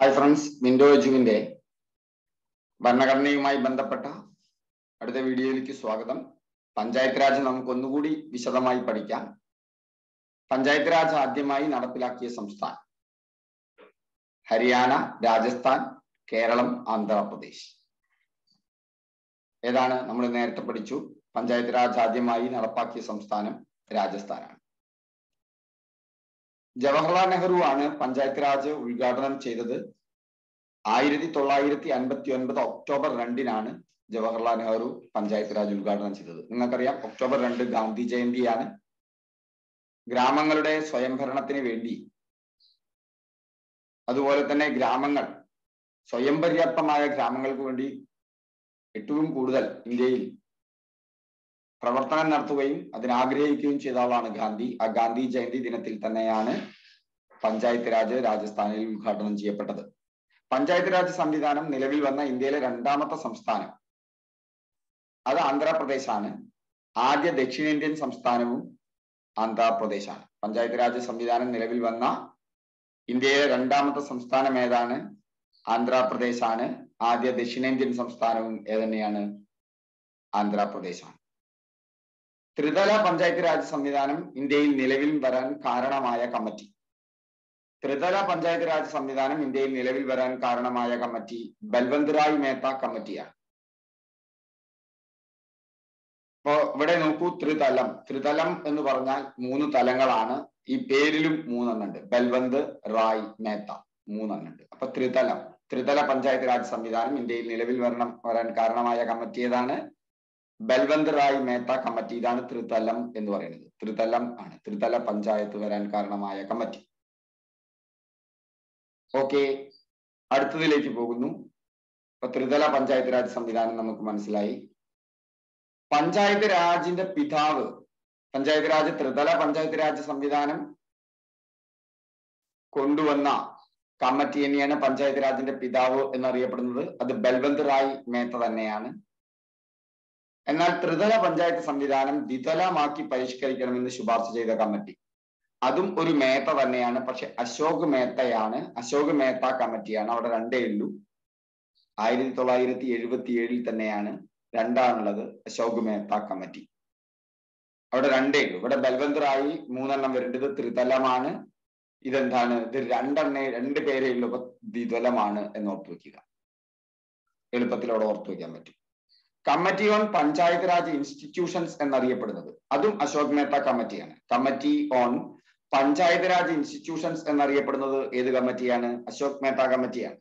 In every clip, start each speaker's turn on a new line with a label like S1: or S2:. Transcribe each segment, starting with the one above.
S1: hi friends window എജുവിന്റെ ഭരണഘടനയുമായി ബന്ധപ്പെട്ട അടുത്ത വീഡിയോയിലേക്ക് സ്വാഗതം പഞ്ചായത്ത് രാജ് നമുക്ക് ഒന്നുകൂടി വിശദമായി പഠിക്കാം പഞ്ചായത്ത് രാജ് ആദ്യമായി നടപ്പിലാക്കിയ സംസ്ഥാനം ഹരിയാന രാജസ്ഥാൻ കേരളം ആന്ധ്രാപ്രദേശ് ഏതാണ് നമ്മൾ നേരത്തെ പഠിച്ചു പഞ്ചായത്ത് രാജ് ആദ്യമായി നടപ്പാക്കിയ സംസ്ഥാനം രാജസ്ഥാനാണ് ജവഹർലാൽ നെഹ്റു ആണ് പഞ്ചായത്ത് രാജ് ഉദ്ഘാടനം ചെയ്തത് ആയിരത്തി തൊള്ളായിരത്തി അൻപത്തി ഒൻപത് ഒക്ടോബർ രണ്ടിനാണ് ജവഹർലാൽ നെഹ്റു പഞ്ചായത്ത് രാജ് ഉദ്ഘാടനം ചെയ്തത് നിങ്ങൾക്കറിയാം ഒക്ടോബർ രണ്ട് ഗാന്ധി ജയന്തിയാണ് ഗ്രാമങ്ങളുടെ സ്വയംഭരണത്തിന് വേണ്ടി അതുപോലെ തന്നെ ഗ്രാമങ്ങൾ സ്വയം പര്യാപ്തമായ ഗ്രാമങ്ങൾക്ക് വേണ്ടി ഏറ്റവും കൂടുതൽ ഇന്ത്യയിൽ പ്രവർത്തനം നടത്തുകയും അതിനാഗ്രഹിക്കുകയും ചെയ്ത ആളാണ് ഗാന്ധി ആ ഗാന്ധി ജയന്തി ദിനത്തിൽ തന്നെയാണ് പഞ്ചായത്ത് രാജ് രാജസ്ഥാനിൽ ഉദ്ഘാടനം ചെയ്യപ്പെട്ടത് പഞ്ചായത്ത് രാജ് സംവിധാനം നിലവിൽ വന്ന ഇന്ത്യയിലെ രണ്ടാമത്തെ സംസ്ഥാനം അത് ആന്ധ്രാപ്രദേശാണ് ആദ്യ ദക്ഷിണേന്ത്യൻ സംസ്ഥാനവും ആന്ധ്രാപ്രദേശാണ് പഞ്ചായത്ത് രാജ് സംവിധാനം നിലവിൽ വന്ന ഇന്ത്യയിലെ രണ്ടാമത്തെ സംസ്ഥാനം ഏതാണ് ആന്ധ്രാപ്രദേശാണ് ആദ്യ ദക്ഷിണേന്ത്യൻ സംസ്ഥാനവും ഏതന്നെയാണ് ആന്ധ്രാപ്രദേശാണ് ത്രിതല പഞ്ചായത്ത് രാജ് സംവിധാനം ഇന്ത്യയിൽ നിലവിൽ വരാൻ കാരണമായ കമ്മിറ്റി ത്രിതല പഞ്ചായത്ത് രാജ് സംവിധാനം ഇന്ത്യയിൽ നിലവിൽ വരാൻ കാരണമായ കമ്മിറ്റി ബൽവന്ത് റായ് മേത്ത കമ്മിറ്റിയാണ് അപ്പോ ഇവിടെ നോക്കൂ ത്രിതലം ത്രിതലം എന്ന് പറഞ്ഞാൽ മൂന്ന് തലങ്ങളാണ് ഈ പേരിലും മൂന്നെണ്ണുണ്ട് ബൽവന്ത് റായ് മേത്ത മൂന്നെണ്ണുണ്ട് അപ്പൊ ത്രിതലം ത്രിതല പഞ്ചായത്ത് രാജ് സംവിധാനം ഇന്ത്യയിൽ നിലവിൽ വരണം വരാൻ കാരണമായ കമ്മിറ്റി ഏതാണ് ബൽവന്ത് റായ് മേത്ത കമ്മിറ്റി ഇതാണ് ത്രിതലം എന്ന് പറയുന്നത് ത്രിതലം ആണ് ത്രിതല പഞ്ചായത്ത് വരാൻ കാരണമായ കമ്മിറ്റി ഓക്കെ അടുത്തതിലേക്ക് പോകുന്നു ഇപ്പൊ ത്രിതല പഞ്ചായത്ത് രാജ് സംവിധാനം നമുക്ക് മനസ്സിലായി പഞ്ചായത്ത് രാജിന്റെ പിതാവ് പഞ്ചായത്ത് രാജ് ത്രിതല പഞ്ചായത്ത് രാജ് സംവിധാനം കൊണ്ടുവന്ന കമ്മിറ്റി തന്നെയാണ് പഞ്ചായത്ത് രാജിന്റെ പിതാവ് എന്നറിയപ്പെടുന്നത് അത് ബൽവന്ത് റായ് മേത്ത തന്നെയാണ് എന്നാൽ ത്രിതല പഞ്ചായത്ത് സംവിധാനം ദ്വിതലമാക്കി പരിഷ്കരിക്കണമെന്ന് ശുപാർശ ചെയ്ത കമ്മിറ്റി അതും ഒരു മേത്ത തന്നെയാണ് പക്ഷെ അശോക് മേത്തയാണ് അശോക് മേത്ത കമ്മിറ്റിയാണ് അവിടെ രണ്ടേ ഉള്ളൂ ആയിരത്തി തൊള്ളായിരത്തി എഴുപത്തി ഏഴിൽ തന്നെയാണ് രണ്ടാണുള്ളത് അശോക് മേത്ത കമ്മിറ്റി അവിടെ രണ്ടേ ഉള്ളൂ ഇവിടെ ബൽവന്ത് റായി മൂന്നെണ്ണം വരേണ്ടത് ത്രിതലമാണ് ഇതെന്താണ് ഇത് രണ്ടെണ്ണ രണ്ട് പേരേ ഉള്ളൂ അപ്പൊ ദ്വിതലമാണ് എന്ന് ഓർത്തു വെക്കുക എളുപ്പത്തിൽ അവിടെ ഓർത്തു വെക്കാൻ പറ്റും committee on panchayat Raj institutions എന്നറിയപ്പെടുന്നത് അതും അശോക് മേത്ത കമ്മിറ്റിയാണ് committee on panchayat Raj institutions എന്നറിയപ്പെടുന്നത് ഏത് കമ്മിറ്റിയാണ് അശോക് മേത്ത കമ്മിറ്റിയാണ്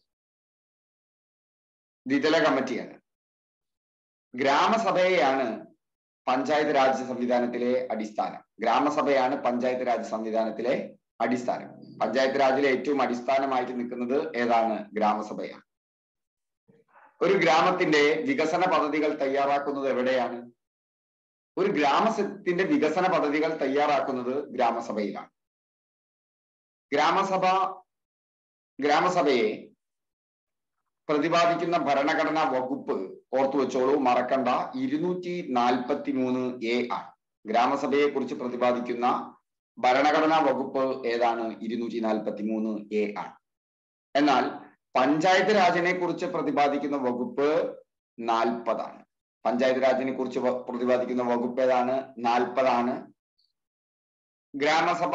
S1: ദ്വിതല കമ്മിറ്റിയാണ് ഗ്രാമസഭയെയാണ് പഞ്ചായത്ത് രാജ് സംവിധാനത്തിലെ അടിസ്ഥാനം ഗ്രാമസഭയാണ് പഞ്ചായത്ത് രാജ് സംവിധാനത്തിലെ അടിസ്ഥാനം പഞ്ചായത്ത് രാജിലെ ഏറ്റവും അടിസ്ഥാനമായിട്ട് നിൽക്കുന്നത് ഏതാണ് ഗ്രാമസഭയാണ് ഒരു ഗ്രാമത്തിന്റെ വികസന പദ്ധതികൾ തയ്യാറാക്കുന്നത് എവിടെയാണ് ഒരു ഗ്രാമത്തിന്റെ വികസന പദ്ധതികൾ തയ്യാറാക്കുന്നത് ഗ്രാമസഭയിലാണ് ഗ്രാമസഭ ഗ്രാമസഭയെ പ്രതിപാദിക്കുന്ന ഭരണഘടനാ വകുപ്പ് ഓർത്തു വെച്ചോളൂ മറക്കണ്ട ഇരുന്നൂറ്റി നാൽപ്പത്തി മൂന്ന് എ ആണ് ഗ്രാമസഭയെ കുറിച്ച് പ്രതിപാദിക്കുന്ന ഭരണഘടനാ വകുപ്പ് ഏതാണ് ഇരുന്നൂറ്റി നാൽപ്പത്തി മൂന്ന് എ ആണ് എന്നാൽ പഞ്ചായത്ത് രാജിനെ കുറിച്ച് പ്രതിപാദിക്കുന്ന വകുപ്പ് നാൽപ്പതാണ് പഞ്ചായത്ത് രാജിനെ കുറിച്ച് പ്രതിപാദിക്കുന്ന വകുപ്പ് ഏതാണ് നാൽപ്പതാണ് ഗ്രാമസഭ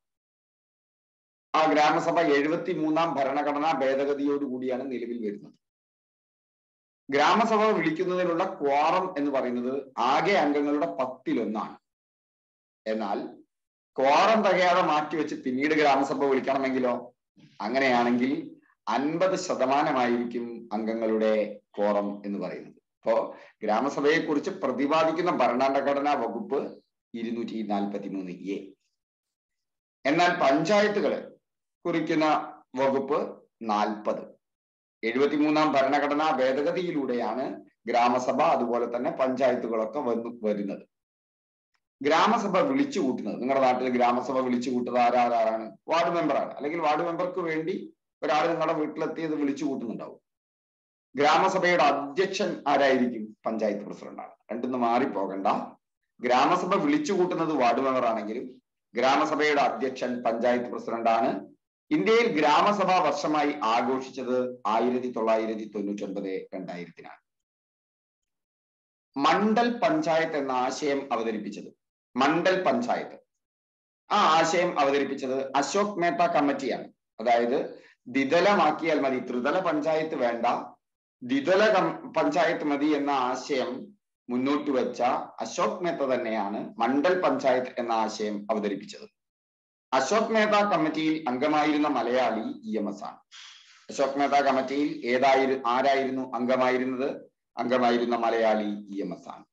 S1: ആ ഗ്രാമസഭ എഴുപത്തി മൂന്നാം ഭരണഘടനാ ഭേദഗതിയോടുകൂടിയാണ് നിലവിൽ വരുന്നത് ഗ്രാമസഭ വിളിക്കുന്നതിനുള്ള ക്വാറം എന്ന് പറയുന്നത് ആകെ അംഗങ്ങളുടെ പത്തിലൊന്നാണ് എന്നാൽ ക്വാറം തികയാതെ മാറ്റിവെച്ച് പിന്നീട് ഗ്രാമസഭ വിളിക്കണമെങ്കിലോ അങ്ങനെയാണെങ്കിൽ അൻപത് ശതമാനമായിരിക്കും അംഗങ്ങളുടെ കോറം എന്ന് പറയുന്നത് അപ്പോ ഗ്രാമസഭയെ കുറിച്ച് പ്രതിപാദിക്കുന്ന ഭരണഘടനാ വകുപ്പ് ഇരുന്നൂറ്റി നാൽപ്പത്തി മൂന്ന് എ എന്നാൽ പഞ്ചായത്തുകളെ കുറിക്കുന്ന വകുപ്പ് നാൽപ്പത് എഴുപത്തിമൂന്നാം ഭരണഘടനാ ഭേദഗതിയിലൂടെയാണ് ഗ്രാമസഭ അതുപോലെ തന്നെ പഞ്ചായത്തുകളൊക്കെ വന്നു വരുന്നത് ഗ്രാമസഭ വിളിച്ചു കൂട്ടുന്നത് നിങ്ങളുടെ നാട്ടിൽ ഗ്രാമസഭ വിളിച്ചു കൂട്ടുന്നത് ആരാരാണ് വാർഡ് മെമ്പറാണ് അല്ലെങ്കിൽ വാർഡ് മെമ്പർക്ക് വേണ്ടി ഒരാൾ നിങ്ങളുടെ വീട്ടിലെത്തിയത് വിളിച്ചു കൂട്ടുന്നുണ്ടാവും ഗ്രാമസഭയുടെ അധ്യക്ഷൻ ആരായിരിക്കും പഞ്ചായത്ത് പ്രസിഡന്റാണ് രണ്ടൊന്ന് മാറിപ്പോകണ്ട ഗ്രാമസഭ വിളിച്ചു കൂട്ടുന്നത് വാർഡ് മെമ്പർ ആണെങ്കിലും ഗ്രാമസഭയുടെ അധ്യക്ഷൻ പഞ്ചായത്ത് പ്രസിഡന്റാണ് ഇന്ത്യയിൽ ഗ്രാമസഭാ വർഷമായി ആഘോഷിച്ചത് ആയിരത്തി തൊള്ളായിരത്തി തൊണ്ണൂറ്റി ഒൻപത് രണ്ടായിരത്തിനാണ് മണ്ഡൽ പഞ്ചായത്ത് എന്ന ആശയം അവതരിപ്പിച്ചത് മണ്ഡൽ പഞ്ചായത്ത് ആ ആശയം അവതരിപ്പിച്ചത് അശോക് മേത്ത കമ്മിറ്റിയാണ് അതായത് ദ്വിതലമാക്കിയാൽ മതി ത്രിതല പഞ്ചായത്ത് വേണ്ട ദ്വിതല പഞ്ചായത്ത് മതി എന്ന ആശയം മുന്നോട്ട് വെച്ച അശോക് മേത്ത തന്നെയാണ് മണ്ഡൽ പഞ്ചായത്ത് എന്ന ആശയം അവതരിപ്പിച്ചത് അശോക് മേത്ത കമ്മിറ്റിയിൽ അംഗമായിരുന്ന മലയാളി ഇ എം എസ് ആണ് അശോക് മേത്ത കമ്മിറ്റിയിൽ ഏതായിരു ആരായിരുന്നു അംഗമായിരുന്നത് അംഗമായിരുന്ന മലയാളി ഇ എം എസ് ആണ്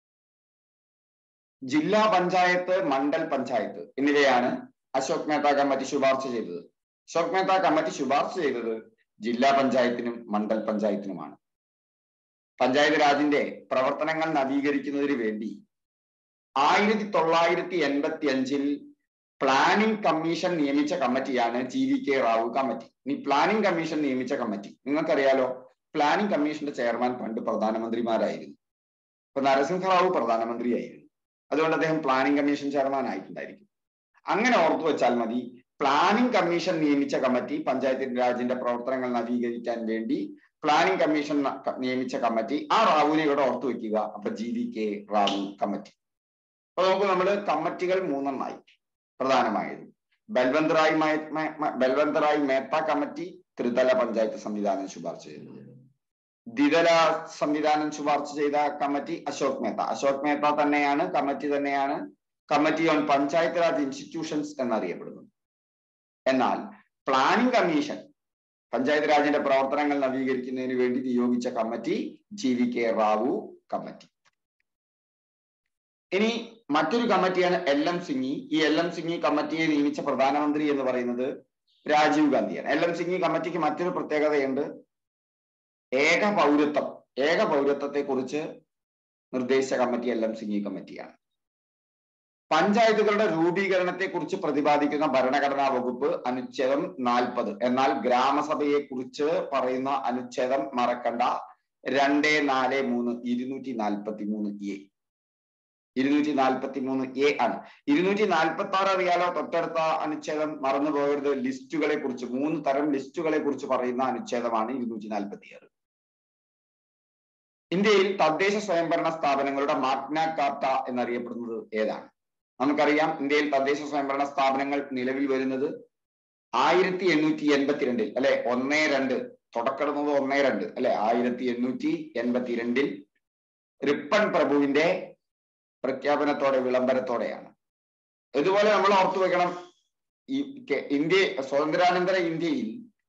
S1: ജില്ലാ പഞ്ചായത്ത് മണ്ഡൽ പഞ്ചായത്ത് എന്നിവയാണ് അശോക് മേത്ത കമ്മിറ്റി ശുപാർശ ചെയ്തത് അശോക് മേത്ത കമ്മിറ്റി ശുപാർശ ചെയ്തത് ജില്ലാ പഞ്ചായത്തിനും മണ്ഡൽ പഞ്ചായത്തിനുമാണ് പഞ്ചായത്ത് രാജിന്റെ പ്രവർത്തനങ്ങൾ നവീകരിക്കുന്നതിന് വേണ്ടി ആയിരത്തി തൊള്ളായിരത്തി എൺപത്തി അഞ്ചിൽ പ്ലാനിംഗ് കമ്മീഷൻ നിയമിച്ച കമ്മിറ്റിയാണ് G V K Rao committee ഇനി പ്ലാനിംഗ് കമ്മീഷൻ നിയമിച്ച കമ്മിറ്റി നിങ്ങൾക്കറിയാലോ പ്ലാനിംഗ് കമ്മീഷന്റെ ചെയർമാൻ പണ്ട് പ്രധാനമന്ത്രിമാരായിരുന്നു ഇപ്പൊ നരസിംഹറാവു പ്രധാനമന്ത്രിയായിരുന്നു അതുകൊണ്ട് അദ്ദേഹം പ്ലാനിംഗ് കമ്മീഷൻ ചെയർമാൻ ആയിട്ടുണ്ടായിരിക്കും അങ്ങനെ ഓർത്തു വെച്ചാൽ മതി പ്ലാനിംഗ് കമ്മീഷൻ നിയമിച്ച കമ്മിറ്റി പഞ്ചായത്ത് രാജിന്റെ പ്രവർത്തനങ്ങൾ നവീകരിക്കാൻ വേണ്ടി പ്ലാനിംഗ് കമ്മീഷൻ നിയമിച്ച കമ്മിറ്റി ആ റാവുവിനെ ഇവിടെ ഓർത്തു വെക്കുക അപ്പൊ G V K Rao committee അപ്പൊ നമുക്ക് നമ്മൾ കമ്മിറ്റികൾ മൂന്നെണ്ണമായി പ്രധാനമായത് ബൽവന്ത് റായ് ബൽവന്ത് റായ് മേത്ത കമ്മിറ്റി ത്രിതല പഞ്ചായത്ത് സംവിധാനം ശുപാർശ ചെയ്തത് ദ്വിതല സംവിധാനം ശുപാർശ ചെയ്ത കമ്മിറ്റി അശോക് മേത്ത അശോക് മേത്ത തന്നെയാണ് കമ്മിറ്റി തന്നെയാണ് committee on panchayat Raj institutions എന്നറിയപ്പെടുന്നത് എന്നാൽ പ്ലാനിംഗ് കമ്മീഷൻ പഞ്ചായത്ത് രാജിന്റെ പ്രവർത്തനങ്ങൾ നവീകരിക്കുന്നതിന് വേണ്ടി നിയോഗിച്ച committee G V K Rao committee ഇനി മറ്റൊരു കമ്മിറ്റിയാണ് എൽ എം സിംഗി ഈ എൽ എം സിംഗി കമ്മിറ്റിയെ നിയമിച്ച പ്രധാനമന്ത്രി എന്ന് പറയുന്നത് രാജീവ് ഗാന്ധിയാണ് എൽ എം സിംഗി കമ്മിറ്റിക്ക് മറ്റൊരു പ്രത്യേകതയുണ്ട് ഏക പൗരത്വം ഏക പൗരത്വത്തെ കുറിച്ച് നിർദ്ദേശിച്ച കമ്മിറ്റി എൽ എം സിംഗി കമ്മിറ്റിയാണ് പഞ്ചായത്തുകളുടെ രൂപീകരണത്തെ കുറിച്ച് പ്രതിപാദിക്കുന്ന ഭരണഘടനാ വകുപ്പ് അനുച്ഛേദം നാൽപ്പത് എന്നാൽ ഗ്രാമസഭയെ കുറിച്ച് പറയുന്ന അനുച്ഛേദം മറക്കണ്ട രണ്ട് നാല് മൂന്ന് ഇരുന്നൂറ്റി നാൽപ്പത്തി മൂന്ന് എ ഇരുന്നൂറ്റി നാൽപ്പത്തി മൂന്ന് എ ആണ് ഇരുന്നൂറ്റി നാൽപ്പത്തി ആറ് അറിയാലോ തൊട്ടടുത്ത അനുച്ഛേദം മറന്നു പോകരുത് ലിസ്റ്റുകളെ കുറിച്ച് മൂന്ന് തരം ലിസ്റ്റുകളെ കുറിച്ച് പറയുന്ന അനുച്ഛേദമാണ് ഇരുന്നൂറ്റി നാൽപ്പത്തി ആറ് ഇന്ത്യയിൽ തദ്ദേശ സ്വയംഭരണ സ്ഥാപനങ്ങളുടെ മാഗ്ന കാർട്ട എന്നറിയപ്പെടുന്നത് ഏതാണ് നമുക്കറിയാം ഇന്ത്യയിൽ തദ്ദേശ സ്വയംഭരണ സ്ഥാപനങ്ങൾ നിലവിൽ വരുന്നത് ആയിരത്തി എണ്ണൂറ്റി എൺപത്തിരണ്ടിൽ അല്ലെ ഒന്നേ രണ്ട് തുടക്കിടുന്നത് ഒന്നേ രണ്ട് അല്ലെ ആയിരത്തി എണ്ണൂറ്റി എൺപത്തിരണ്ടിൽ റിപ്പൺ പ്രഭുവിന്റെ പ്രഖ്യാപനത്തോടെ വിളംബരത്തോടെയാണ് ഇതുപോലെ നമ്മൾ ഓർത്തു വെക്കണം ഈ ഇന്ത്യ സ്വാതന്ത്ര്യാനന്തര ഇന്ത്യയിൽ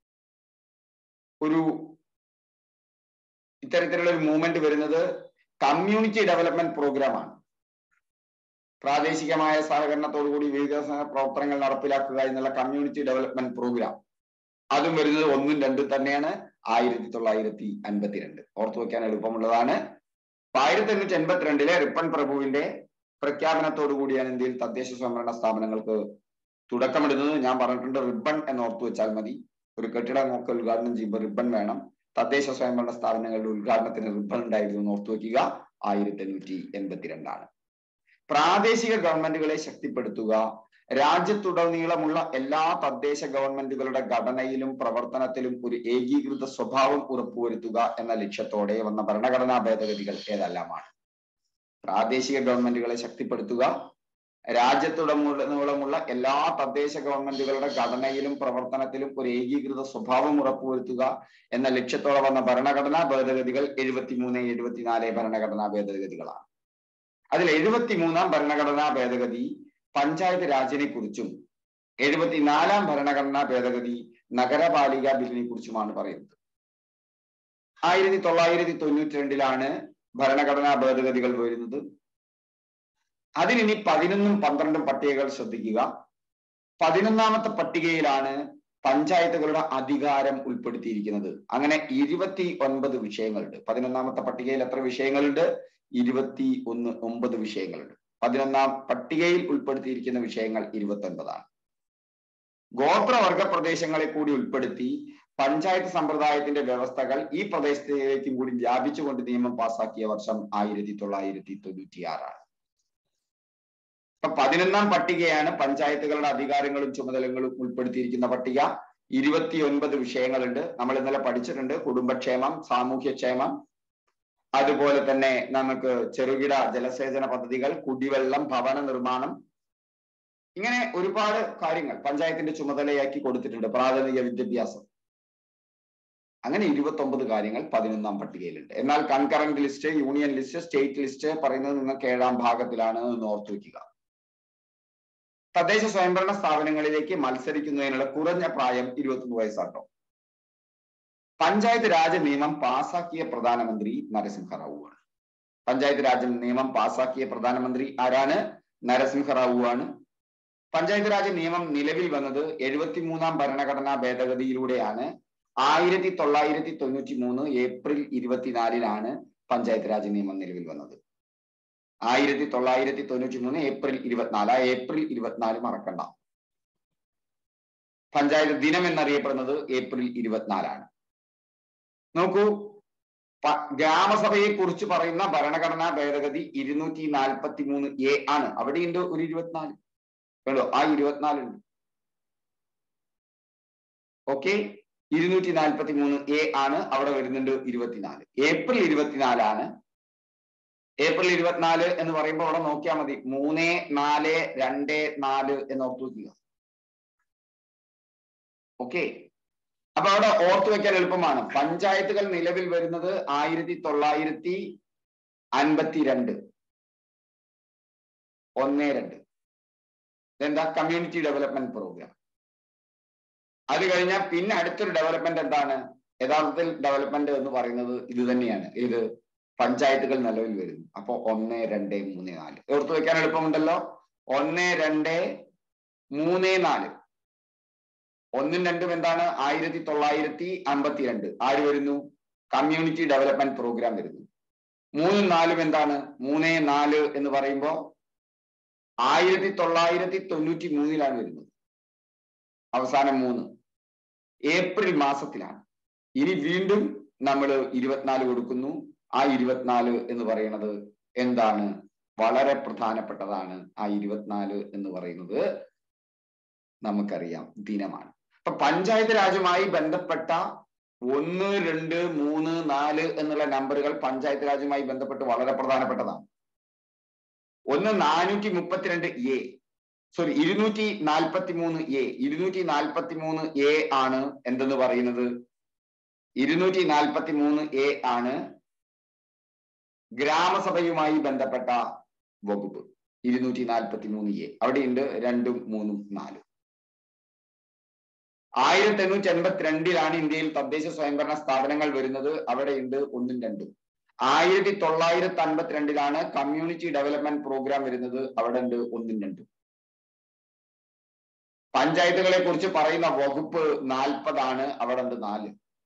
S1: ഒരു ഇത്തരത്തിലുള്ള ഒരു മൂവ്മെന്റ് വരുന്നത് കമ്മ്യൂണിറ്റി ഡെവലപ്മെന്റ് പ്രോഗ്രാമാണ് പ്രാദേശികമായ സഹകരണത്തോടുകൂടി വികസന പ്രവർത്തനങ്ങൾ നടപ്പിലാക്കുക എന്നുള്ള കമ്മ്യൂണിറ്റി ഡെവലപ്മെന്റ് പ്രോഗ്രാം അതും വരുന്നത് ഒന്നും രണ്ടും തന്നെയാണ് ആയിരത്തി തൊള്ളായിരത്തി അൻപത്തിരണ്ട് ഓർത്തു വെക്കാൻ എളുപ്പമുള്ളതാണ് ആയിരത്തി എണ്ണൂറ്റി എൺപത്തിരണ്ടിലെ റിപ്പൺ പ്രഭുവിന്റെ പ്രഖ്യാപനത്തോടു കൂടിയാണ് ഇന്ത്യയിൽ തദ്ദേശ സ്വയംഭരണ സ്ഥാപനങ്ങൾക്ക് തുടക്കമിടുന്നത് ഞാൻ പറഞ്ഞിട്ടുണ്ട് റിബൺ എന്ന് ഓർത്തു വെച്ചാൽ മതി ഒരു കെട്ടിടം ഒക്കെ ഉദ്ഘാടനം ചെയ്യുമ്പോൾ റിബൺ വേണം തദ്ദേശ സ്വയംഭരണ സ്ഥാപനങ്ങളുടെ ഉദ്ഘാടനത്തിന് റിബൺ ഉണ്ടായിരുന്നു എന്ന് ഓർത്തു വെക്കുക ആയിരത്തി എണ്ണൂറ്റി എൺപത്തിരണ്ടാണ് പ്രാദേശിക ഗവൺമെന്റുകളെ ശക്തിപ്പെടുത്തുക രാജ്യത്തുടനീളമുള്ള എല്ലാ തദ്ദേശ ഗവൺമെന്റുകളുടെ ഘടനയിലും പ്രവർത്തനത്തിലും ഒരു ഏകീകൃത സ്വഭാവം ഉറപ്പുവരുത്തുക എന്ന ലക്ഷ്യത്തോടെ വന്ന ഭരണഘടനാ ഭേദഗതികൾ ഏതെല്ലാമാണ് പ്രാദേശിക ഗവൺമെന്റുകളെ ശക്തിപ്പെടുത്തുക രാജ്യത്തുടനീളമുള്ള എല്ലാ തദ്ദേശ ഗവൺമെന്റുകളുടെ ഘടനയിലും പ്രവർത്തനത്തിലും ഒരു ഏകീകൃത സ്വഭാവം ഉറപ്പുവരുത്തുക എന്ന ലക്ഷ്യത്തോടെ വന്ന ഭരണഘടനാ ഭേദഗതികൾ എഴുപത്തിമൂന്ന് എഴുപത്തിനാല് ഭരണഘടനാ ഭേദഗതികളാണ് അതിൽ എഴുപത്തിമൂന്നാം ഭരണഘടനാ ഭേദഗതി പഞ്ചായത്ത് രാജിനെ കുറിച്ചും എഴുപത്തിനാലാം ഭരണഘടനാ ഭേദഗതി നഗരപാലിക ബില്ലിനെ കുറിച്ചുമാണ് പറയുന്നത് ആയിരത്തി തൊള്ളായിരത്തി തൊണ്ണൂറ്റി രണ്ടിലാണ് ഭരണഘടനാ ഭേദഗതികൾ വരുന്നത് അതിനി പതിനൊന്നും പന്ത്രണ്ടും പട്ടികകൾ ശ്രദ്ധിക്കുക പതിനൊന്നാമത്തെ പട്ടികയിലാണ് പഞ്ചായത്തുകളുടെ അധികാരം ഉൾപ്പെടുത്തിയിരിക്കുന്നത് അങ്ങനെ ഇരുപത്തി ഒൻപത് വിഷയങ്ങളുണ്ട് പതിനൊന്നാമത്തെ പട്ടികയിൽ എത്ര വിഷയങ്ങളുണ്ട് ഇരുപത്തി ഒന്ന് ഒമ്പത് വിഷയങ്ങളുണ്ട് പതിനൊന്നാം പട്ടികയിൽ ഉൾപ്പെടുത്തിയിരിക്കുന്ന വിഷയങ്ങൾ ഇരുപത്തി ഒൻപതാണ് ഗോത്രവർഗ പ്രദേശങ്ങളെ കൂടി ഉൾപ്പെടുത്തി പഞ്ചായത്ത് സമ്പ്രദായത്തിന്റെ വ്യവസ്ഥകൾ ഈ പ്രദേശത്തേക്കും കൂടി വ്യാപിച്ചുകൊണ്ട് നിയമം പാസാക്കിയ വർഷം ആയിരത്തി തൊള്ളായിരത്തി തൊണ്ണൂറ്റിയാറാണ് ഇപ്പൊ പതിനൊന്നാം പട്ടികയാണ് പഞ്ചായത്തുകളുടെ അധികാരങ്ങളും ചുമതലകളും ഉൾപ്പെടുത്തിയിരിക്കുന്ന പട്ടിക ഇരുപത്തിയൊൻപത് വിഷയങ്ങളുണ്ട് നമ്മൾ ഇന്നലെ പഠിച്ചിട്ടുണ്ട് കുടുംബക്ഷേമം സാമൂഹ്യക്ഷേമം അതുപോലെ തന്നെ നമുക്ക് ചെറുകിട ജലസേചന പദ്ധതികൾ കുടിവെള്ളം ഭവന നിർമ്മാണം ഇങ്ങനെ ഒരുപാട് കാര്യങ്ങൾ പഞ്ചായത്തിന്റെ ചുമതലയാക്കി കൊടുത്തിട്ടുണ്ട് പ്രാഥമിക വിദ്യാഭ്യാസം അങ്ങനെ ഇരുപത്തി ഒമ്പത് കാര്യങ്ങൾ പതിനൊന്നാം പട്ടികയിലുണ്ട് എന്നാൽ concurrent list union list state list പറയുന്നത് നിങ്ങൾക്ക് ഏഴാം ഭാഗത്തിലാണ് എന്ന് ഓർത്തു വെക്കുക തദ്ദേശ സ്വയംഭരണ സ്ഥാപനങ്ങളിലേക്ക് മത്സരിക്കുന്നതിനുള്ള കുറഞ്ഞ പ്രായം ഇരുപത്തൊന്ന് വയസ്സാട്ടോ പഞ്ചായത്ത് രാജ് നിയമം പാസാക്കിയ പ്രധാനമന്ത്രി നരസിംഹറാവു ആണ് പഞ്ചായത്ത് രാജ് നിയമം പാസാക്കിയ പ്രധാനമന്ത്രി ആരാണ് നരസിംഹറാവു ആണ് പഞ്ചായത്ത് രാജ് നിയമം നിലവിൽ വന്നത് എഴുപത്തിമൂന്നാം ഭരണഘടനാ ഭേദഗതിയിലൂടെയാണ് ആയിരത്തി തൊള്ളായിരത്തി തൊണ്ണൂറ്റി മൂന്ന് ഏപ്രിൽ ഇരുപത്തിനാലിനാണ് പഞ്ചായത്ത് രാജ് നിയമം നിലവിൽ വന്നത് ആയിരത്തി തൊള്ളായിരത്തി തൊണ്ണൂറ്റി മൂന്ന് ഏപ്രിൽ ഇരുപത്തിനാല് ആ ഏപ്രിൽ ഇരുപത്തിനാല് മറക്കണ്ട പഞ്ചായത്ത് ദിനം എന്നറിയപ്പെടുന്നത് ഏപ്രിൽ ഇരുപത്തിനാലാണ് നോക്കൂ ഗ്രാമസഭയെ കുറിച്ച് പറയുന്ന ഭരണഘടനാ ഭേദഗതി ഇരുന്നൂറ്റി നാൽപ്പത്തി മൂന്ന് എ ആണ് അവിടെയുണ്ട് ഒരു ഇരുപത്തിനാല് കേട്ടോ ആ ഇരുപത്തിനാലുണ്ട് ഓക്കെ ഇരുന്നൂറ്റി നാൽപ്പത്തി മൂന്ന് എ ആണ് അവിടെ വരുന്നുണ്ട് ഇരുപത്തിനാല് ഏപ്രിൽ ഇരുപത്തിനാലാണ് ഏപ്രിൽ ഇരുപത്തിനാല് എന്ന് പറയുമ്പോൾ അവിടെ നോക്കിയാൽ മതി മൂന്ന് നാല് രണ്ട് നാല് എന്ന് ഓർത്തു വെക്കുക ഓക്കെ അപ്പൊ അവിടെ ഓർത്തു വെക്കാൻ എളുപ്പമാണ് പഞ്ചായത്തുകൾ നിലവിൽ വരുന്നത് ആയിരത്തി തൊള്ളായിരത്തി അൻപത്തിരണ്ട് ഒന്ന് രണ്ട് എന്താ കമ്മ്യൂണിറ്റി ഡെവലപ്മെന്റ് പ്രോഗ്രാം അത് കഴിഞ്ഞാൽ പിന്നെ അടുത്തൊരു ഡെവലപ്മെന്റ് എന്താണ് യഥാർത്ഥത്തിൽ ഡെവലപ്മെന്റ് എന്ന് പറയുന്നത് ഇത് തന്നെയാണ് ഇത് പഞ്ചായത്തുകൾ നിലവിൽ വരുന്നു അപ്പൊ ഒന്ന് രണ്ട് മൂന്ന് നാല് ഓർത്തു വെക്കാൻ എളുപ്പമുണ്ടല്ലോ ഒന്ന് രണ്ട് മൂന്ന് നാല് ഒന്നും രണ്ടും എന്താണ് ആയിരത്തി തൊള്ളായിരത്തി അമ്പത്തിരണ്ട് ആര് വരുന്നു കമ്മ്യൂണിറ്റി ഡെവലപ്മെന്റ് പ്രോഗ്രാം വരുന്നു മൂന്നും നാലും എന്താണ് മൂന്ന് നാല് എന്ന് പറയുമ്പോൾ ആയിരത്തി തൊള്ളായിരത്തി തൊണ്ണൂറ്റി മൂന്നിലാണ് വരുന്നത് അവസാനം മൂന്ന് ഏപ്രിൽ മാസത്തിലാണ് ഇനി വീണ്ടും നമ്മൾ ഇരുപത്തിനാല് കൊടുക്കുന്നു ആ ഇരുപത്തിനാല് എന്ന് പറയുന്നത് എന്താണ് വളരെ പ്രധാനപ്പെട്ടതാണ് ആ ഇരുപത്തിനാല് എന്ന് പറയുന്നത് നമുക്കറിയാം ദിനമാണ് അപ്പൊ പഞ്ചായത്ത് രാജുമായി ബന്ധപ്പെട്ട ഒന്ന് രണ്ട് മൂന്ന് നാല് എന്നുള്ള നമ്പറുകൾ പഞ്ചായത്ത് രാജുമായി ബന്ധപ്പെട്ട് വളരെ പ്രധാനപ്പെട്ടതാണ് ഒന്ന് നാനൂറ്റി മുപ്പത്തിരണ്ട് എ സോറി ഇരുന്നൂറ്റി നാൽപ്പത്തി മൂന്ന് എ ഇരുന്നൂറ്റി നാൽപ്പത്തി മൂന്ന് എ ആണ് എന്തെന്ന് പറയുന്നത് ഇരുന്നൂറ്റി നാൽപ്പത്തി മൂന്ന് എ ആണ് ഗ്രാമസഭയുമായി ബന്ധപ്പെട്ട വകുപ്പ് ഇരുന്നൂറ്റി നാൽപ്പത്തി മൂന്ന് എ അവിടെയുണ്ട് രണ്ടും മൂന്നും നാലും ആയിരത്തി എണ്ണൂറ്റി എൺപത്തിരണ്ടിലാണ് ഇന്ത്യയിൽ തദ്ദേശ സ്വയംഭരണ സ്ഥാപനങ്ങൾ വരുന്നത് അവിടെയുണ്ട് ഒന്നും രണ്ടും ആയിരത്തി തൊള്ളായിരത്തി അൻപത്തിരണ്ടിലാണ് കമ്മ്യൂണിറ്റി ഡെവലപ്മെന്റ് പ്രോഗ്രാം വരുന്നത് അവിടെ ഉണ്ട് ഒന്നും രണ്ടും പഞ്ചായത്തുകളെ കുറിച്ച് പറയുന്ന വകുപ്പ് നാൽപ്പതാണ് അവിടെ ഉണ്ട് നാല്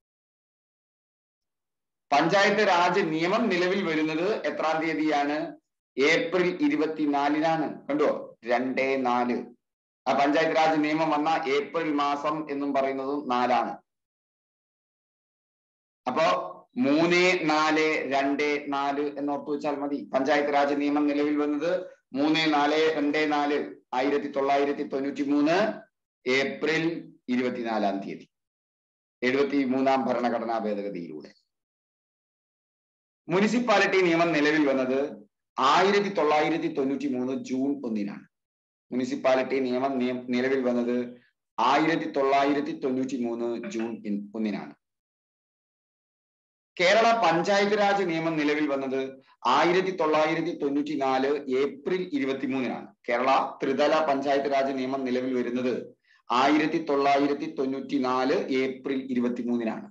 S1: പഞ്ചായത്ത് രാജ് നിയമം നിലവിൽ വരുന്നത് എത്രാം തീയതിയാണ് ഏപ്രിൽ ഇരുപത്തിനാലിനാണ് കണ്ടോ രണ്ടേ നാല് ആ പഞ്ചായത്ത് രാജ് നിയമം വന്ന ഏപ്രിൽ മാസം എന്നും പറയുന്നത് നാലാണ് അപ്പോ മൂന്ന് നാല് രണ്ട് നാല് എന്ന് ഓർത്തു വെച്ചാൽ മതി പഞ്ചായത്ത് രാജ് നിയമം നിലവിൽ വന്നത് മൂന്ന് നാല് രണ്ട് നാല് ആയിരത്തി തൊള്ളായിരത്തി തൊണ്ണൂറ്റി മൂന്ന് ഏപ്രിൽ ഇരുപത്തിനാലാം തീയതി എഴുപത്തി മൂന്നാം ഭരണഘടനാ ഭേദഗതിയിലൂടെ മുനിസിപ്പാലിറ്റി നിയമം നിലവിൽ വന്നത് ആയിരത്തി തൊള്ളായിരത്തി തൊണ്ണൂറ്റി മൂന്ന് ജൂൺ ഒന്നിനാണ് മുനിസിപ്പാലിറ്റി നിയമം നിലവിൽ വന്നത് ആയിരത്തി തൊള്ളായിരത്തി തൊണ്ണൂറ്റി മൂന്ന് ജൂൺ ഒന്നിനാണ് കേരള പഞ്ചായത്ത് രാജ് നിയമം നിലവിൽ വന്നത് ആയിരത്തി തൊള്ളായിരത്തി തൊണ്ണൂറ്റി നാല് ഏപ്രിൽ ഇരുപത്തിമൂന്നിനാണ് കേരള ത്രിതല പഞ്ചായത്ത് രാജ് നിയമം നിലവിൽ വരുന്നത് ആയിരത്തി തൊള്ളായിരത്തി തൊണ്ണൂറ്റി നാല് ഏപ്രിൽ ഇരുപത്തിമൂന്നിനാണ്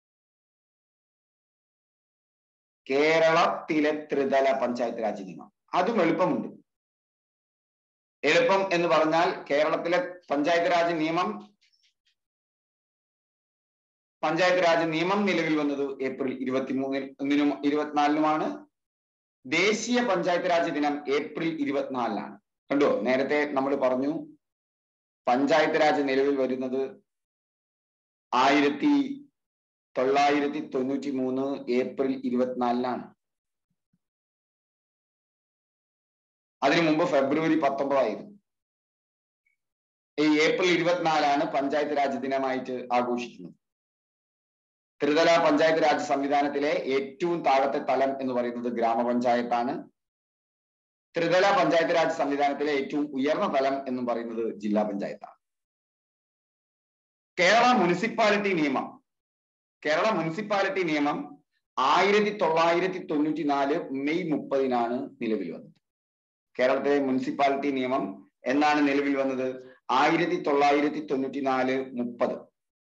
S1: കേരളത്തിലെ ത്രിതല പഞ്ചായത്ത് രാജ് നിയമം അതും എളുപ്പമുണ്ട് എളുപ്പം എന്ന് പറഞ്ഞാൽ കേരളത്തിലെ പഞ്ചായത്ത് രാജ് നിയമം പഞ്ചായത്ത് രാജ് നിയമം നിലവിൽ വന്നത് ഏപ്രിൽ ഇരുപത്തിമൂന്നിനും ഇരുപത്തിനാലിനുമാണ് ദേശീയ പഞ്ചായത്ത് രാജ് ദിനം ഏപ്രിൽ ഇരുപത്തിനാലിനാണ് കണ്ടോ നേരത്തെ നമ്മൾ പറഞ്ഞു പഞ്ചായത്ത് രാജ് നിലവിൽ വരുന്നത് ആയിരത്തി തൊള്ളായിരത്തി തൊണ്ണൂറ്റി മൂന്ന് ഏപ്രിൽ ഇരുപത്തിനാലിനാണ് അതിനു മുമ്പ് ഫെബ്രുവരി പത്തൊമ്പതായിരുന്നു ഈ ഏപ്രിൽ ഇരുപത്തിനാലാണ് പഞ്ചായത്ത് രാജ് ദിനമായിട്ട് ആഘോഷിക്കുന്നത് ത്രിതല പഞ്ചായത്ത് രാജ് സംവിധാനത്തിലെ ഏറ്റവും താഴത്തെ തലം എന്ന് പറയുന്നത് ഗ്രാമപഞ്ചായത്താണ് ത്രിതല പഞ്ചായത്ത് രാജ് സംവിധാനത്തിലെ ഏറ്റവും ഉയർന്ന തലം എന്ന് പറയുന്നത് ജില്ലാ പഞ്ചായത്താണ് കേരള മുനിസിപ്പാലിറ്റി നിയമം കേരള മുനിസിപ്പാലിറ്റി നിയമം ആയിരത്തി തൊള്ളായിരത്തി തൊണ്ണൂറ്റി നാല് മെയ് മുപ്പതിനാണ് നിലവിൽ വന്നത് കേരളത്തിലെ മുനിസിപ്പാലിറ്റി നിയമം എന്നാണ് നിലവിൽ വന്നത് ആയിരത്തി തൊള്ളായിരത്തി തൊണ്ണൂറ്റി നാല് മുപ്പത്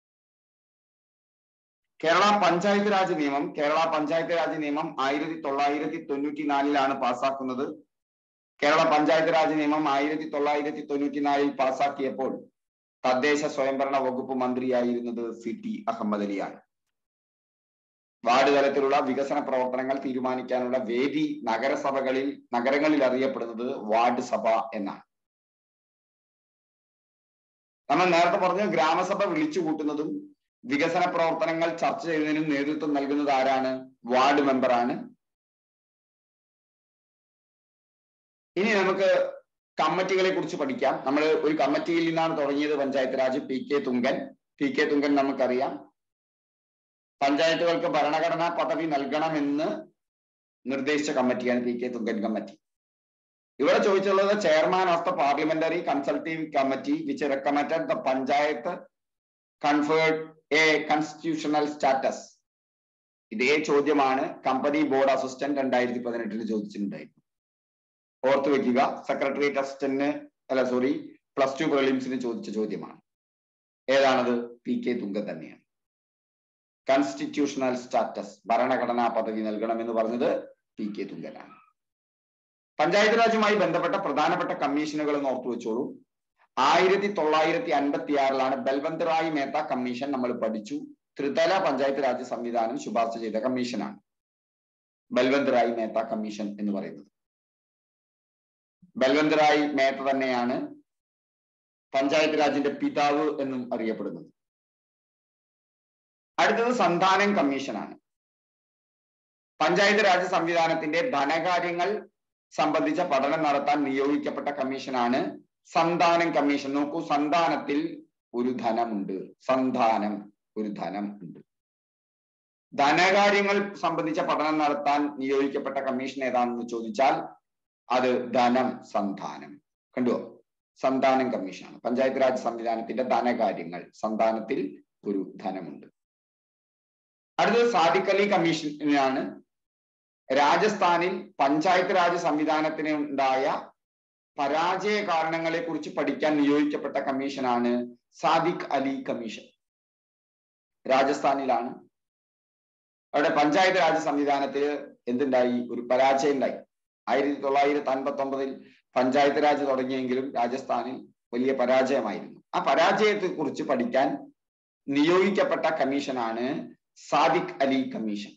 S1: കേരള പഞ്ചായത്ത് രാജ് നിയമം കേരള പഞ്ചായത്ത് രാജ് നിയമം ആയിരത്തി തൊള്ളായിരത്തി തൊണ്ണൂറ്റി നാലിലാണ് പാസ്സാക്കുന്നത് കേരള പഞ്ചായത്ത് രാജ് നിയമം ആയിരത്തി തൊള്ളായിരത്തി തൊണ്ണൂറ്റി നാലിൽ പാസ്സാക്കിയപ്പോൾ തദ്ദേശ സ്വയംഭരണ വകുപ്പ് മന്ത്രിയായിരുന്നത് സി ടി അഹമ്മദ് അലിയാണ് വാർഡ് തലത്തിലുള്ള വികസന പ്രവർത്തനങ്ങൾ തീരുമാനിക്കാനുള്ള വേദി നഗരസഭകളിൽ നഗരങ്ങളിൽ അറിയപ്പെടുന്നത് വാർഡ് സഭ എന്നാണ് നമ്മൾ നേരത്തെ പറഞ്ഞു ഗ്രാമസഭ വിളിച്ചു കൂട്ടുന്നതും വികസന പ്രവർത്തനങ്ങൾ ചർച്ച ചെയ്യുന്നതിനും നേതൃത്വം നൽകുന്നത് ആരാണ് വാർഡ് മെമ്പറാണ് ഇനി നമുക്ക് കമ്മിറ്റികളെ കുറിച്ച് പഠിക്കാം നമ്മൾ ഒരു കമ്മിറ്റിയിൽ നിന്നാണ് തുടങ്ങിയത് panchayat Raj P K Thungon P K Thungon നമുക്കറിയാം പഞ്ചായത്തുകൾക്ക് ഭരണഘടനാ പദവി നൽകണമെന്ന് നിർദ്ദേശിച്ച കമ്മിറ്റിയാണ് പി കെ തുങ്കൻ കമ്മിറ്റി ഇവിടെ ചോദിച്ചുള്ളത് chairman of the parliamentary consultative committee which recommended the panchayat conferred a constitutional status ഇതേ ചോദ്യമാണ് കമ്പനി ബോർഡ് അസിസ്റ്റന്റ് രണ്ടായിരത്തി പതിനെട്ടിൽ ചോദിച്ചിട്ടുണ്ടായിരുന്നു ഓർത്തു വെക്കുക സെക്രട്ടേറിയറ്റ് അസിസ്റ്റന്റിന് അല്ല സോറി പ്ലസ് ടു പ്രിലിംസിന് ചോദിച്ച ചോദ്യമാണ് ഏതാണത് പി കെ തുങ്ക തന്നെയാണ് കോൺസ്റ്റിറ്റ്യൂഷണൽ സ്റ്റാറ്റസ് ഭരണഘടനാ പദവി നൽകണമെന്ന് പറഞ്ഞത് പി കെ തുങ്കനാണ് പഞ്ചായത്ത് രാജുമായി ബന്ധപ്പെട്ട പ്രധാനപ്പെട്ട കമ്മീഷനുകൾ എന്ന് ഓർത്തു വെച്ചോളൂ ആയിരത്തി തൊള്ളായിരത്തി അൻപത്തി ആറിലാണ് ബൽവന്ത് റായ് മേത്ത കമ്മീഷൻ നമ്മൾ പഠിച്ചു ത്രിതല പഞ്ചായത്ത് രാജ് സംവിധാനം ശുപാർശ ചെയ്ത കമ്മീഷനാണ് ബൽവന്ത് റായ് മേത്ത കമ്മീഷൻ എന്ന് പറയുന്നത് ബൽവന്ത് റായ് മേത്ത തന്നെയാണ് പഞ്ചായത്ത് രാജിന്റെ പിതാവ് എന്നും അറിയപ്പെടുന്നത് അടുത്തത് സന്താനം കമ്മീഷനാണ് പഞ്ചായത്ത് രാജ് സംവിധാനത്തിന്റെ ധനകാര്യങ്ങൾ സംബന്ധിച്ച പഠനം നടത്താൻ നിയോഗിക്കപ്പെട്ട കമ്മീഷനാണ് സന്താനം കമ്മീഷൻ നോക്കൂ സന്താനത്തിൽ ഒരു ധനമുണ്ട് സന്താനം ഒരു ധനം ഉണ്ട് ധനകാര്യങ്ങൾ സംബന്ധിച്ച പഠനം നടത്താൻ നിയോഗിക്കപ്പെട്ട കമ്മീഷൻ ഏതാണെന്ന് ചോദിച്ചാൽ അത് ധനം സന്താനം കണ്ടുവോ സന്താനം കമ്മീഷനാണ് പഞ്ചായത്ത് രാജ് സംവിധാനത്തിന്റെ ധനകാര്യങ്ങൾ സന്താനത്തിൽ ഒരു ധനമുണ്ട് അടുത്തത് സാദിഖ് അലി കമ്മീഷനാണ് രാജസ്ഥാനിൽ പഞ്ചായത്ത് രാജ് സംവിധാനത്തിന് ഉണ്ടായ പരാജയ കാരണങ്ങളെ കുറിച്ച് പഠിക്കാൻ നിയോഗിക്കപ്പെട്ട കമ്മീഷനാണ് സാദിഖ് അലി കമ്മീഷൻ രാജസ്ഥാനിലാണ് അവിടെ പഞ്ചായത്ത് രാജ് സംവിധാനത്തിൽ എന്തുണ്ടായി ഒരു പരാജയം ഉണ്ടായി ആയിരത്തി തൊള്ളായിരത്തി അൻപത്തി ഒമ്പതിൽ പഞ്ചായത്ത് രാജ് തുടങ്ങിയെങ്കിലും രാജസ്ഥാനിൽ വലിയ പരാജയമായിരുന്നു ആ പരാജയത്തെ കുറിച്ച് പഠിക്കാൻ നിയോഗിക്കപ്പെട്ട കമ്മീഷനാണ് Sadiq Ali commission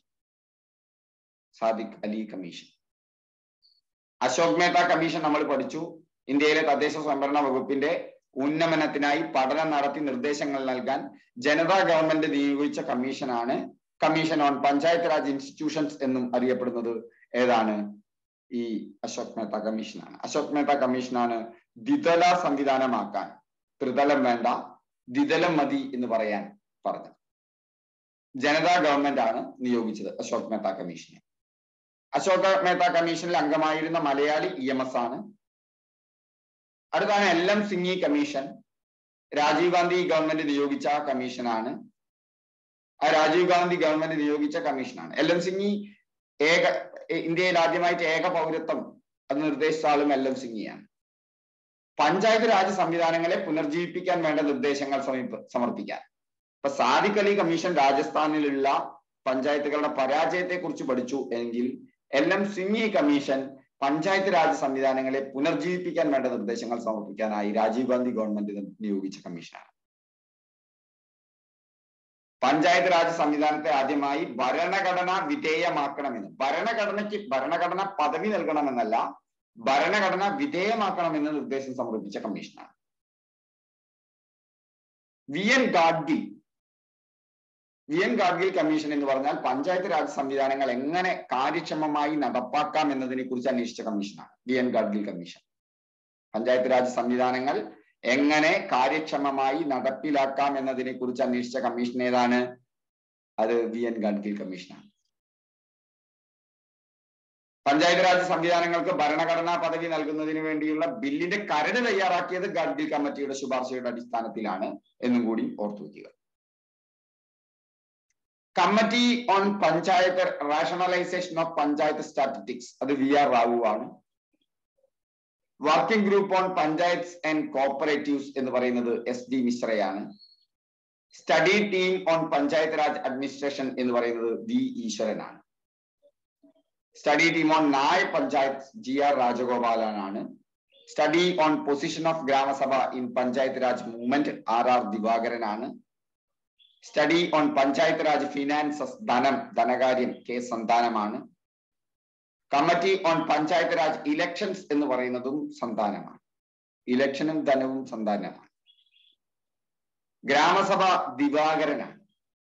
S1: Sadiq Ali commission Ashok Mehta commission നമ്മൾ പഠിച്ചു ഇന്ത്യയിലെ തദ്ദേശ സ്വയംഭരണ വകുപ്പിന്റെ ഉന്നമനത്തിനായി പഠനം നടത്തി നിർദ്ദേശങ്ങൾ നൽകാൻ ജനതാ ഗവൺമെന്റ് നിയോഗിച്ച കമ്മീഷനാണ് commission on panchayat Raj institutions എന്നും അറിയപ്പെടുന്നത് ഏതാണ് ഈ അശോക് മേത്ത കമ്മീഷനാണ് അശോക് മേത്ത കമ്മീഷനാണ് ദ്വിതല സംവിധാനമാക്കാൻ ത്രിതലം വേണ്ട ദ്വിതലം മതി എന്ന് പറയാൻ പറഞ്ഞത് ജനതാ ഗവൺമെന്റ് ആണ് നിയോഗിച്ചത് അശോക് മേത്ത കമ്മീഷനെ അശോക മേത്ത കമ്മീഷനിൽ അംഗമായിരുന്ന മലയാളി ഇ എം എസ് ആണ് അടുത്താണ് L M Singhvi commission Rajiv Gandhi government നിയോഗിച്ച കമ്മീഷനാണ് ആ രാജീവ് ഗാന്ധി ഗവൺമെന്റ് നിയോഗിച്ച കമ്മീഷനാണ് എൽ എം സിംഗി ഏക ഇന്ത്യയിൽ ആദ്യമായിട്ട് ഏക പൗരത്വം അത് നിർദ്ദേശിച്ച ആളും എൽ എം സിംഗിയാണ് പഞ്ചായത്ത് രാജ് സംവിധാനങ്ങളെ പുനർജീവിപ്പിക്കാൻ വേണ്ട നിർദ്ദേശങ്ങൾ സമീപ സമർപ്പിക്കാൻ ഇപ്പൊ സാദിഖ് അലി കമ്മീഷൻ രാജസ്ഥാനിലുള്ള പഞ്ചായത്തുകളുടെ പരാജയത്തെ കുറിച്ച് പഠിച്ചു എങ്കിൽ L M Singhvi commission panchayat Raj സംവിധാനങ്ങളെ പുനർജീവിപ്പിക്കാൻ വേണ്ട നിർദ്ദേശങ്ങൾ സമർപ്പിക്കാനായി രാജീവ് ഗാന്ധി ഗവൺമെന്റ് നിയോഗിച്ച കമ്മീഷനാണ് പഞ്ചായത്ത് രാജ് സംവിധാനത്തെ ആദ്യമായി ഭരണഘടന വിധേയമാക്കണമെന്ന് ഭരണഘടനയ്ക്ക് ഭരണഘടന പദവി നൽകണമെന്നല്ല ഭരണഘടന വിധേയമാക്കണമെന്ന് നിർദ്ദേശം സമർപ്പിച്ച കമ്മീഷനാണ് V N Gadgil V N Gadgil commission എന്ന് പറഞ്ഞാൽ പഞ്ചായത്ത് രാജ് സംവിധാനങ്ങൾ എങ്ങനെ കാര്യക്ഷമമായി നടപ്പാക്കാം എന്നതിനെ കുറിച്ച് അന്വേഷിച്ച കമ്മീഷനാണ് V N Gadgil commission panchayat Raj സംവിധാനങ്ങൾ എങ്ങനെ കാര്യക്ഷമമായി നടപ്പിലാക്കാം എന്നതിനെ കുറിച്ച് അന്വേഷിച്ച കമ്മീഷൻ ഏതാണ് അത് വി എൻ ഗാഡ്ഗിൽ കമ്മീഷനാണ് പഞ്ചായത്ത് രാജ് സംവിധാനങ്ങൾക്ക് ഭരണഘടനാ പദവി നൽകുന്നതിന് വേണ്ടിയുള്ള ബില്ലിന്റെ കരട് തയ്യാറാക്കിയത് ഗാഡ്ഗിൽ കമ്മിറ്റിയുടെ ശുപാർശയുടെ അടിസ്ഥാനത്തിലാണ് എന്നും കൂടി ഓർത്തു വയ്ക്കുക committee on panchayat rationalisation of panchayat statistics അത് വി ആർ റാവു ആണ് working group on panchayat and cooperatives എന്ന് പറയുന്നത് എസ് ഡി മിശ്രയാണ് study team on panchayat Raj administration എന്ന് പറയുന്നത് വി ഈശ്വരനാണ് study team on nyaya panchayat G R രാജഗോപാലനാണ് study on position of gram sabha in panchayat Raj movement R R ദിവാകരനാണ് study on panchayat Raj finances ധനം ധനകാര്യം കെ സന്താനമാണ് committee on panchayat Raj elections എന്ന് പറയുന്നതും സന്താനമാണ് ഇലക്ഷനും ധനവും സന്താനമാണ് ഗ്രാമസഭ ദിവാകരനാണ്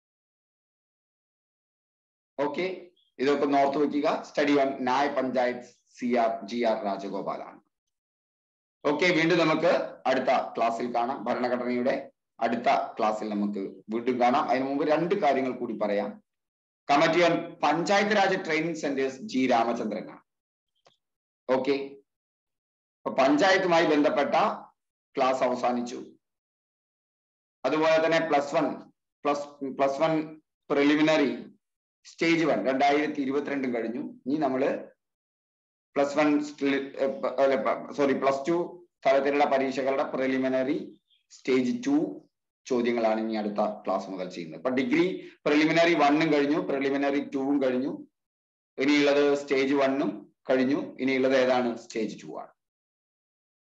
S1: ഓക്കെ ഇതൊക്കെ ഒന്ന് ഓർത്തു വെക്കുക study on nyaya panchayat C R G R രാജഗോപാലാണ് ഓക്കെ വീണ്ടും നമുക്ക് അടുത്ത ക്ലാസ്സിൽ കാണാം ഭരണഘടനയുടെ അടുത്ത ക്ലാസ്സിൽ നമുക്ക് വീണ്ടും കാണാം അതിനു മുമ്പ് രണ്ട് കാര്യങ്ങൾ കൂടി പറയാം committee on panchayat Raj training centres G രാമചന്ദ്രനാണ് ഓക്കെ അപ്പൊ പഞ്ചായത്തുമായി ബന്ധപ്പെട്ട ക്ലാസ് അവസാനിച്ചു അതുപോലെ തന്നെ plus one plus plus one preliminary stage one രണ്ടായിരത്തി ഇരുപത്തിരണ്ടും കഴിഞ്ഞു ഇനി നമ്മള് plus one sorry plus two തലത്തിലുള്ള പരീക്ഷകളുടെ പ്രിലിമിനറി സ്റ്റേജ് ടു ചോദ്യങ്ങളാണ് ഇനി അടുത്ത ക്ലാസ് മുതൽ ചെയ്യുന്നത് ഇപ്പൊ ഡിഗ്രി പ്രിലിമിനറി വണ്ണും കഴിഞ്ഞു പ്രിലിമിനറി ടൂവും കഴിഞ്ഞു ഇനിയുള്ളത് സ്റ്റേജ് വണ്ണും കഴിഞ്ഞു ഇനിയുള്ളത് ഏതാണ് സ്റ്റേജ് ടു ആണ്